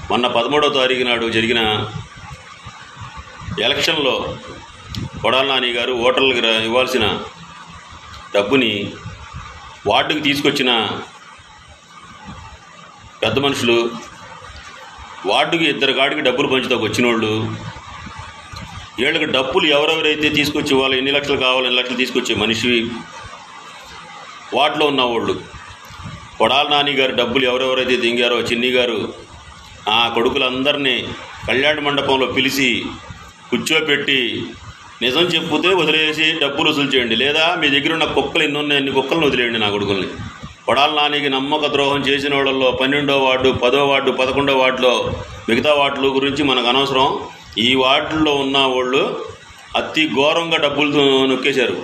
మొన్న పదమూడవ తారీఖు నాడు జరిగిన ఎలక్షన్లో కొడాల నాని గారు ఓటర్లకు రా- ఇవ్వాల్సిన డబ్బుని వార్డుకి తీసుకొచ్చిన పెద్ద మనుషులు వార్డుకి ఇద్దరు కాడికి డబ్బులు పంచుతాకు వచ్చిన వాళ్ళు వీళ్ళకి డబ్బులు ఎవరెవరైతే తీసుకొచ్చి వాళ్ళు ఎన్ని లక్షలు కావాలి ఎన్ని లక్షలు తీసుకొచ్చే మనిషి వార్డులో ఉన్న వాళ్ళు కొడాల నాని గారు డబ్బులు ఎవరెవరైతే దింగారో చిన్ని గారు ఆ కొడుకులందరినీ కళ్యాణ మండపంలో పిలిచి కూర్చోపెట్టి నిజం చెప్పుతే వదిలేసి డబ్బులు వసూలు చేయండి లేదా మీ దగ్గర ఉన్న కుక్కలు ఎన్ని ఉన్నాయి అన్ని కుక్కలను వదిలేయండి నా కొడుకుల్ని కొడాల నానికి నమ్మక ద్రోహం చేసిన వాళ్ళల్లో పన్నెండో వార్డు పదో వార్డు పదకొండో వార్డులో మిగతా వార్డుల గురించి మనకు అనవసరం ఈ వార్డుల్లో ఉన్న వాళ్ళు అతి ఘోరంగా డబ్బులు నొక్కేశారు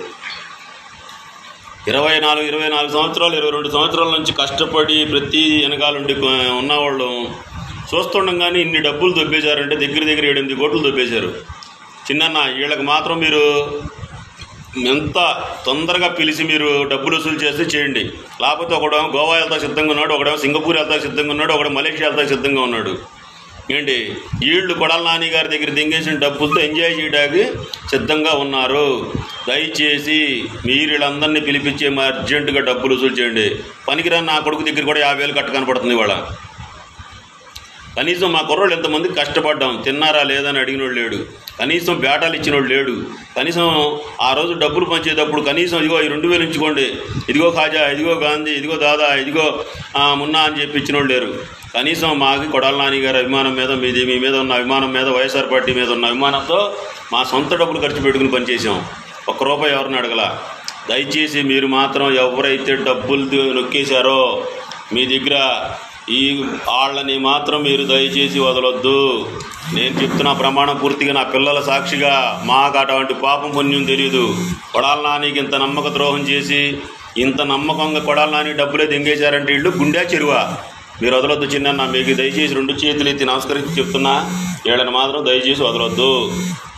ఇరవై నాలుగు ఇరవై నాలుగు సంవత్సరాలు ఇరవై రెండు సంవత్సరాల నుంచి కష్టపడి ప్రతి వెనకాలండి ఉన్నవాళ్ళు చూస్తుండగానే ఇన్ని డబ్బులు దొబ్బేశారంటే దగ్గర దగ్గర ఏడెనిమిది కోట్లు దొబ్బేశారు చిన్నన్న వీళ్ళకి మాత్రం మీరు ఎంత తొందరగా పిలిచి మీరు డబ్బులు వసూలు చేస్తే చేయండి లేకపోతే ఒకడేమో గోవా వెళ్తా సిద్ధంగా ఉన్నాడు ఒకడేమో సింగపూర్ వెళ్తా సిద్ధంగా ఉన్నాడు ఒకడు మలేషియా వెళ్తా సిద్ధంగా ఉన్నాడు ఏంటి వీళ్ళు కొడాల నాని గారి దగ్గర దింగేసిన డబ్బులతో ఎంజాయ్ చేయడానికి సిద్ధంగా ఉన్నారు దయచేసి మీరు వీళ్ళందరినీ పిలిపించి మా అర్జెంటుగా డబ్బులు వసూలు చేయండి పనికిరాని నా కొడుకు దగ్గర కూడా యాభై వేలు కట్ట కనపడుతుంది ఇవాళ కనీసం మా కుర్రోళ్ళు ఎంతమంది కష్టపడ్డాం తిన్నారా లేదని అడిగినోడు లేడు కనీసం బేటాలు ఇచ్చినోడు లేడు కనీసం ఆ రోజు డబ్బులు పంచేటప్పుడు కనీసం ఇదిగో ఈ రెండు వేలు ఉంచుకోండి ఇదిగో ఖాజా ఇదిగో గాంధీ ఇదిగో దాదా ఇదిగో ఆ, మున్నా అని చెప్పి ఇచ్చినోడు లేరు కనీసం మాకి కొడాల నాని గారి అభిమానం మీద మీది మీ మీద ఉన్న అభిమానం మీద వైఎస్ఆర్ పార్టీ మీద ఉన్న అభిమానంతో మా సొంత డబ్బులు ఖర్చు పెట్టుకుని పనిచేసాం ఒక్క రూపాయి ఎవరిని అడగల దయచేసి మీరు మాత్రం ఎవరైతే డబ్బులు నొక్కేశారో మీ దగ్గర ఈ వాళ్ళని మాత్రం మీరు దయచేసి వదలొద్దు నేను చెప్తున్న ప్రమాణం పూర్తిగా నా పిల్లల సాక్షిగా మాకు అటువంటి పాపం పుణ్యం తెలియదు కొడాల నానికి ఇంత నమ్మక ద్రోహం చేసి ఇంత నమ్మకంగా కొడాల నాని డబ్బులే దెంగేశారంటే వీళ్ళు గుండె చెరువా మీరు వదలొద్దు చిన్న మీకు దయచేసి రెండు చేతులు ఎత్తి నమస్కరించి చెప్తున్నా వీళ్ళని మాత్రం దయచేసి వదలొద్దు